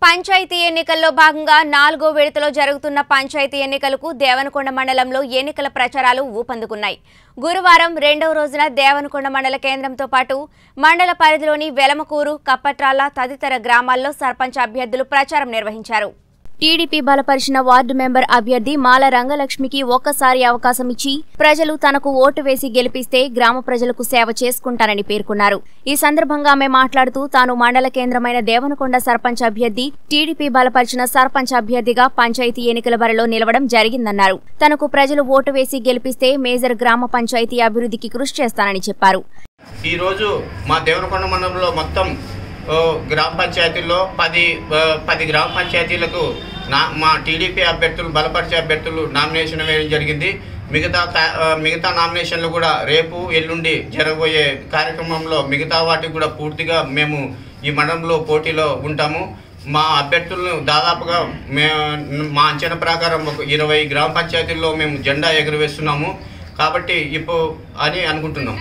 పంచాయతీ ఎన్నికల్లో భాగంగా నాలుగో విడతలో జరుగుతున్న పంచాయతీ ఎన్నికలకు దేవనకొండ మండలంలో ఎన్నికల ప్రచారాలు ఊపందుకున్నాయి గురువారం రెండవ రోజున దేవనకొండ మండల కేంద్రంతో పాటు మండల పరిధిలోని వెలమకూరు కప్పట్రాల తదితర గ్రామాల్లో సర్పంచ్ అభ్యర్థులు ప్రచారం నిర్వహించారు టీడీపీ బలపరిచిన వార్డు మెంబర్ అభ్యర్థి మాల రంగలక్ష్మికి ఒక్కసారి అవకాశం ఇచ్చి ప్రజలు తనకు ఓటు వేసి గెలిపిస్తే గ్రామ ప్రజలకు సేవ చేసుకుంటారని పేర్కొన్నారు ఈ సందర్భంగా ఆమె మాట్లాడుతూ తాను మండల కేంద్రమైన దేవనకొండ సర్పంచ్ అభ్యర్థి టీడీపీ బలపరిచిన సర్పంచ్ అభ్యర్థిగా పంచాయతీ ఎన్నికల బరిలో నిలవడం జరిగిందన్నారు తనకు ప్రజలు ఓటు వేసి గెలిపిస్తే మేజర్ గ్రామ పంచాయతీ అభివృద్ధికి కృషి చేస్తానని చెప్పారు ఈరోజు మా దేవరకొండ మండలంలో మొత్తం ఓ, గ్రామ పంచాయతీల్లో పది ఆ, పది గ్రామ పంచాయతీలకు నా మా టీడీపీ అభ్యర్థులు బలపరిచే అభ్యర్థులు నామినేషన్ వేయడం జరిగింది మిగతా కా- ఆ, మిగతా నామినేషన్లు కూడా రేపు ఎల్లుండి జరగబోయే కార్యక్రమంలో మిగతా వాటికి కూడా పూర్తిగా మేము ఈ మండలంలో పోటీలో ఉంటాము మా అభ్యర్థులను దాదాపుగా మే మా అంచనా ప్రకారం ఒక ఇరవై గ్రామ పంచాయతీల్లో మేము జెండా ఎగురవేస్తున్నాము కాబట్టి ఇప్పుడు అని అనుకుంటున్నాం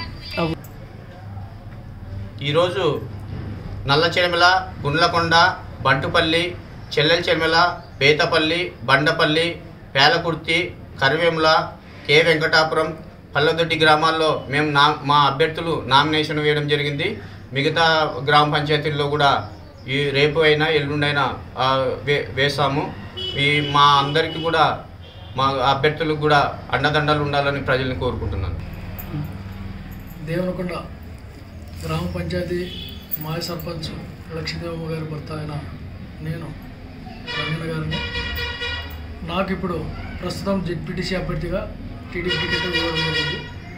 ఈరోజు నల్ల చెరిమెల గుండ్లకొండ బంటుపల్లి చెల్లెల చెరిమెల పేతపల్లి బండపల్లి పేలకుర్తి కరివేముల కే వెంకటాపురం పల్లదొడ్డి గ్రామాల్లో మేము నా మా అభ్యర్థులు నామినేషన్ వేయడం జరిగింది మిగతా గ్రామ పంచాయతీల్లో కూడా ఈ రేపు అయినా ఎల్లుండైనా ఆ, వే వేస్తాము ఈ మా అందరికీ కూడా మా అభ్యర్థులకు కూడా అండదండలు ఉండాలని ప్రజల్ని కోరుకుంటున్నాను దేవనకొండ గ్రామ పంచాయతీ మాజీ సర్పంచ్ లక్ష్మీదేవమ్మ గారి భర్త అయిన నేను రంగన్న గారిని నాకు ఇప్పుడు ప్రస్తుతం జెడ్పీటీసీ అభ్యర్థిగా టీడీపీ టికెట్ ఇవ్వడం జరిగింది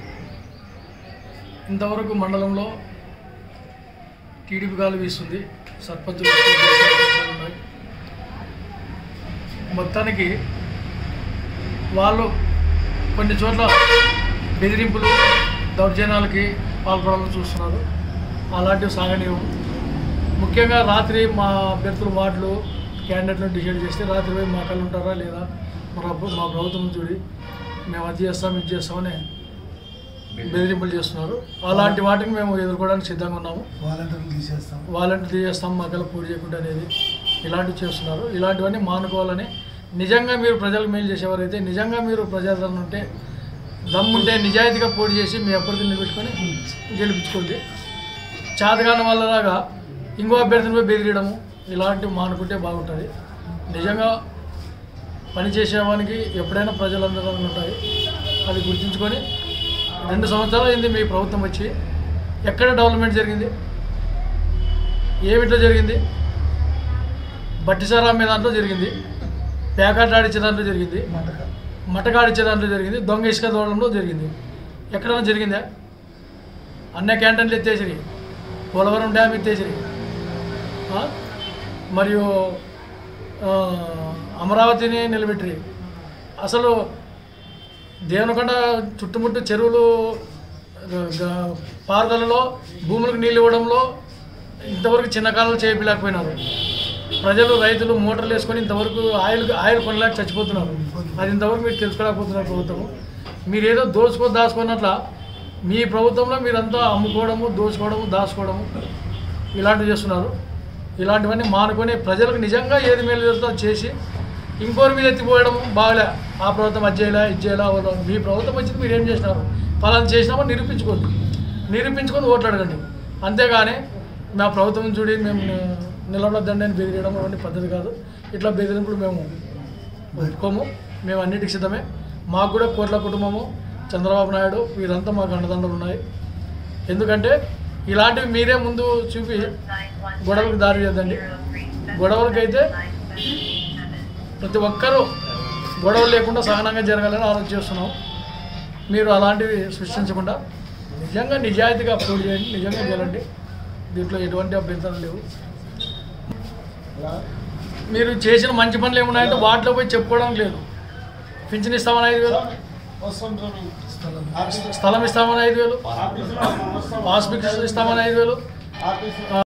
ఇంతవరకు మండలంలో టీడీపీ గాలి వీస్తుంది సర్పంచ్ ఉన్నాయి మొత్తానికి వాళ్ళు కొన్ని చోట్ల బెదిరింపులు దౌర్జన్యాలకి పాల్పడాలని చూస్తున్నారు అలాంటివి సాగనీయం ముఖ్యంగా రాత్రి మా అభ్యర్థుల వార్డులు క్యాండిడేట్లను డిసైడ్ చేస్తే రాత్రి పోయి మా కళ్ళు ఉంటారా లేదా మా రబ్బు- మా ప్రభుత్వం చూడి మేము అది చేస్తాం ఇది చేస్తామని బెదిరింపులు చేస్తున్నారు అలాంటి వాటిని మేము ఎదుర్కోవడానికి సిద్ధంగా ఉన్నాము వాలంటీర్లు తీసేస్తాం వాలంటీర్ చేస్తాం మగలు పూజ చేయకుండా అనేది ఇలాంటివి చేస్తున్నారు ఇలాంటివన్నీ మానుకోవాలని నిజంగా మీరు ప్రజలకు మేలు చేసేవారైతే నిజంగా మీరు ప్రజాదరణ ఉంటే దమ్ముంటే నిజాయితీగా పోటీ చేసి మీ అభ్యర్థిని నిలబెట్టుకొని గెలిపించుకోండి చేతగాని వాళ్ళలాగా ఇంకో అభ్యర్థిని పోయి బెదిరియడము ఇలాంటివి మానుకుంటే బాగుంటుంది నిజంగా పని చేసేవానికి ఎప్పుడైనా ప్రజలందరూ ఉంటాయి అది గుర్తుంచుకొని రెండు సంవత్సరాలు అయింది మీ ప్రభుత్వం వచ్చి ఎక్కడ డెవలప్మెంట్ జరిగింది ఏమిట్లో జరిగింది బట్టిసారా అమ్మే దాంట్లో జరిగింది ప్యాకెట్ ఆడిచ్చే దాంట్లో జరిగింది మంటక మటకాడిచ్చే దాంట్లో జరిగింది దొంగ ఇసుక దూడంలో జరిగింది ఎక్కడైనా జరిగిందా అన్న క్యాంటీన్లు ఎత్తేసిరి పోలవరం డ్యామ్ ఎత్తేసిరి ఆ? మరియు ఆ, అమరావతిని నిలబెట్టిరి అసలు దేవనకొండ చుట్టుముట్టు చెరువులు గ- గ- పారుదలలో భూములకు నీళ్ళు ఇవ్వడంలో ఇంతవరకు చిన్న కాలంలో చేయలేకపోయినారు ప్రజలు రైతులు మోటార్లు వేసుకొని ఇంతవరకు ఆయిల్ ఆయిల్ కొనలేక చచ్చిపోతున్నారు అది ఇంతవరకు మీరు తెలుసుకోలేకపోతున్నారు ప్రభుత్వం మీరు ఏదో దోచుకో దాచుకున్నట్ల మీ ప్రభుత్వంలో మీరంతా అమ్ముకోవడము దోచుకోవడము దాచుకోవడము ఇలాంటివి చేస్తున్నారు ఇలాంటివన్నీ మానుకొని ప్రజలకు నిజంగా ఏది మేలు చేస్తుందో అది చేసి ఇంకోరి మీద ఎత్తిపోయడం బాగలే ఆ ప్రభుత్వం అది చేయాలా ఇది చేయాలా వాళ్ళు మీ ప్రభుత్వం వచ్చింది మీరు ఏం చేసినారు ఫలానా చేసినామో నిరూపించుకోండి నిరూపించుకొని ఓట్లు అడగండి అంతేగాని మా ప్రభుత్వం చూడి మేము నిలబడద్దండి అని బెదిరియడం అవన్నీ పద్ధతి కాదు ఇట్లా బెదిరింపుడు మేము ఒప్పుకోము మేము అన్నిటికి సిద్ధమే మాకు కూడా కోట్ల కుటుంబము చంద్రబాబు నాయుడు వీరంతా మాకు అండదండలు ఉన్నాయి ఎందుకంటే ఇలాంటివి మీరే ముందు చూపి గొడవలకు దారి చేద్దండి గొడవలకైతే ప్రతి ఒక్కరూ గొడవలు లేకుండా సహనంగా జరగాలని ఆలోచన చేస్తున్నాం మీరు అలాంటివి సృష్టించకుండా నిజంగా నిజాయితీగా అప్రూవ్ చేయండి నిజంగా గెలండి దీంట్లో ఎటువంటి అభ్యంతరాలు లేవు మీరు చేసిన మంచి పనులు ఏమున్నాయంటే వాటిలో పోయి చెప్పుకోవడానికి లేదు పింఛన్ ఇస్తామని ఐదు వేలు స్థలం ఇస్తామని ఐదు వేలు పాస్ బుక్ ఇస్తామని ఐదు వేలు